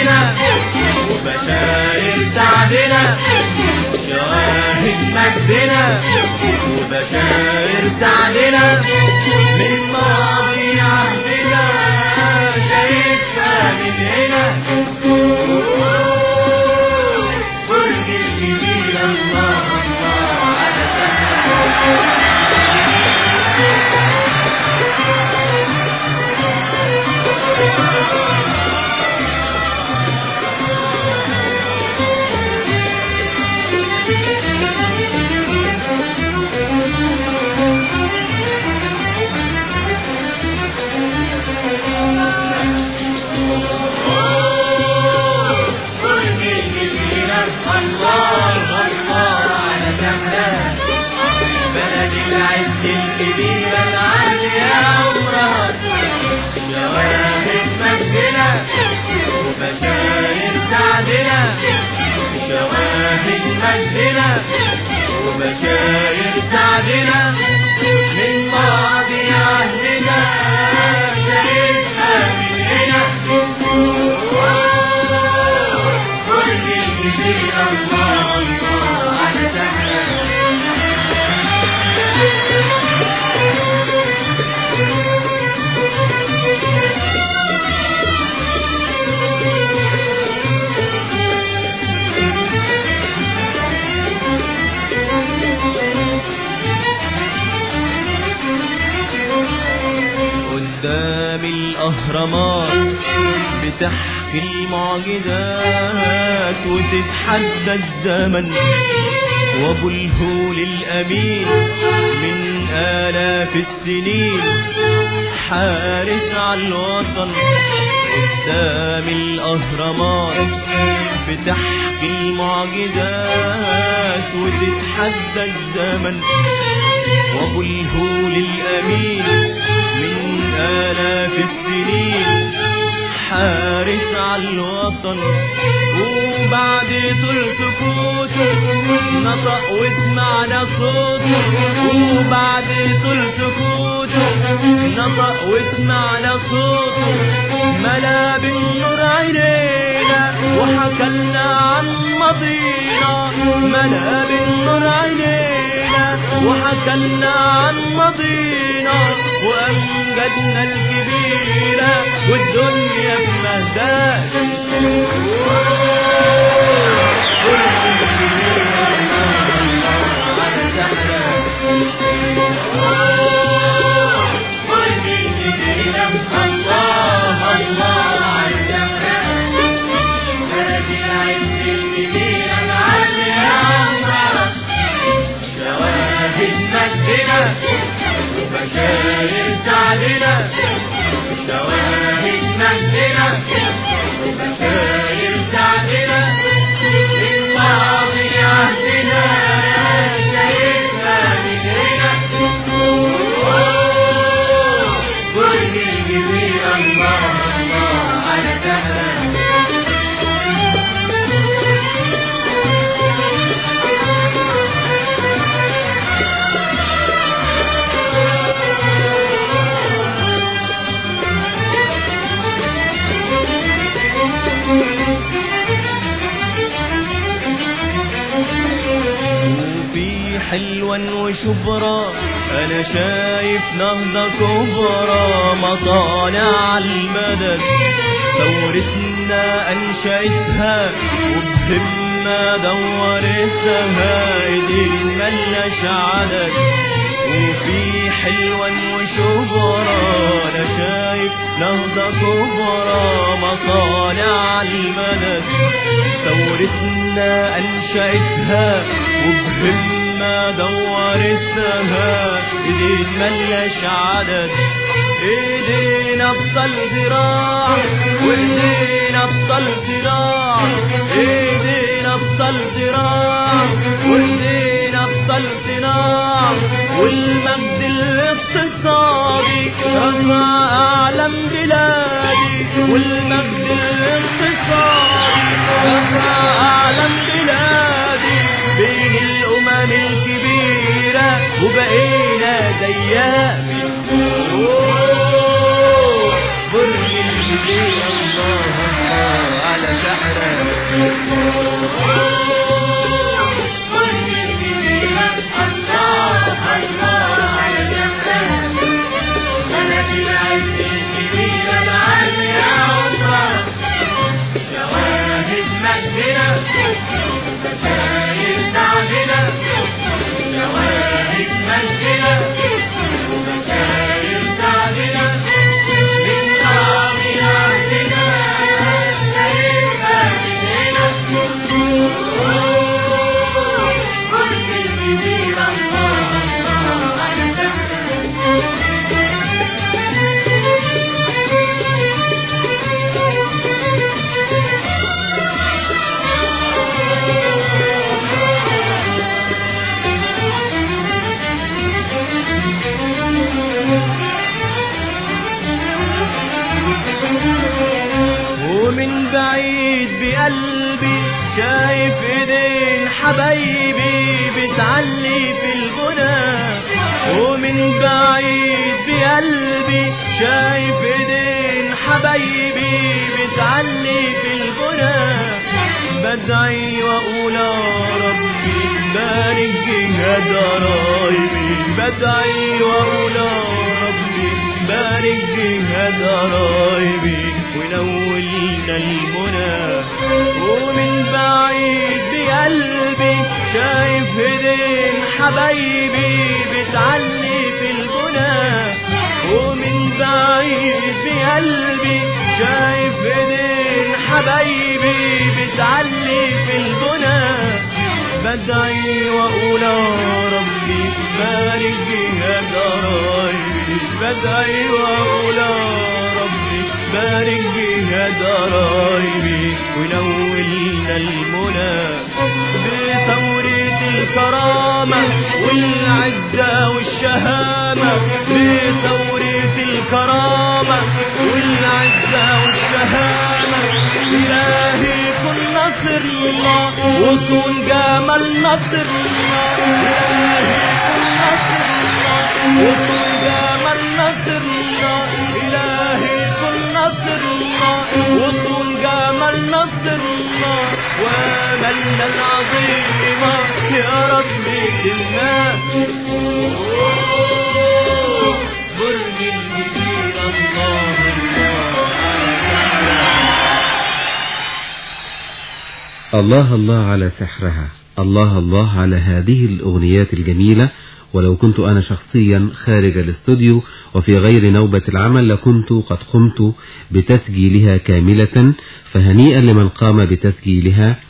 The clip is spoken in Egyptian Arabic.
سعدنا وبشاير سعدنا شواهد مجدنا وبشاير سعدنا من ماضي عهدنا شايفها من هنا برج الجميل الله الله على برج الجميل الله الله على جمال بلد العز الكبيرة العالية عمرها شواهد مجدنا وبشاير سعدنا شواهد مجدنا وبشاير سعدنا من ماضي عهدنا شايفها من هنا برج الجزيرة الله الله على جمال قدام الأهرامات بتحكي المعجزات وتتحدى الزمن وابو الهول الأمين من آلاف السنين حارس على الوطن قدام الأهرامات بتحكي المعجزات وتتحدى الزمن وابو الهول الأمين من آلاف السنين حارس على الوطن وبعد طول سكوته نطق وسمعنا صوته وبعد طول سكوته نطق وسمعنا صوته ملا بالنور عينينا وحكلنا عن ماضينا ملا بالنور عينينا وحكلنا عن ماضينا وأمجدنا الكبيرة والدنيا بمهداش برج الجزيرة الله الله على جمال بلد العز الكبيرة العالية عمرها شواهد مجدنا وبشاير سعدنا شواهد مجدنا وبشاير سعدنا من ماضي عهدنا شايفها من هنا برج الجزيرة الله الله على جمال وفي حلوا وشبرا انا شايف نهضة كبرى مصانع المدد ثورتنا انشأتها وبهمة دورتها ايدين ملناش عدد وفي حلوا وشبرا انا شايف نهضة كبرى مصانع المدد ثورتنا أنشأتها وبهمة دورتها إيدين ملناش عدد ايدينا بطل ذراع وايدينا بطل ذراع ايدينا بطل ذراع وايدينا بطل ذراع والمجد الاقتصادي رفع اعلم بلادي والمجد الاقتصادي رفع اعلم بلادي بين الامم الكبيره وبقينا زيها برج الجزيرة الله الله على شواهد مجدنا وبشاير تعبنا شواهد مجدنا وبشاير تعبنا من طعم عهدنا هيبقى من هنا قلت الكبير الله الله على سحرك ومن بعيد بقلبي شايف ايدين حبايبي بتعلي في الغنى ومن بعيد بقلبي شايف ايدين حبايبي بتعلي في الغنى بدعي واقول يا ربي بارك جهاد قرايبي بدعي واقول يا ربي بارك جهاد قرايبي ونولنا المنى ومن بعيد بقلبي شايف ايدين حبايبي بتعلي في الغنى ومن بعيد بقلبي شايف ايدين حبايبي بتعلي في الغنى بدعي واقول يا ربي بارك جهاد قرايبي بدعي واقول يا ربي بارك جهاد قرايبي ونولنا المنى بثورة الكرامة والعزة والشهامة بثورة الكرامة والعزة والشهامة إلهي كن نصر الله وصون جمال نصر الله إلهي كن نصر الله وصون جمال نصر الله إلهي كن نصر الله وصون جمال نصر الله ومنا العظيمة يا ربي كنا برج الكبير الله الله الله الله على سحرها الله الله على هذه الأغنيات الجميلة ولو كنت أنا شخصيا خارج الاستوديو وفي غير نوبة العمل لكنت قد قمت بتسجيلها كاملة فهنيئا لمن قام بتسجيلها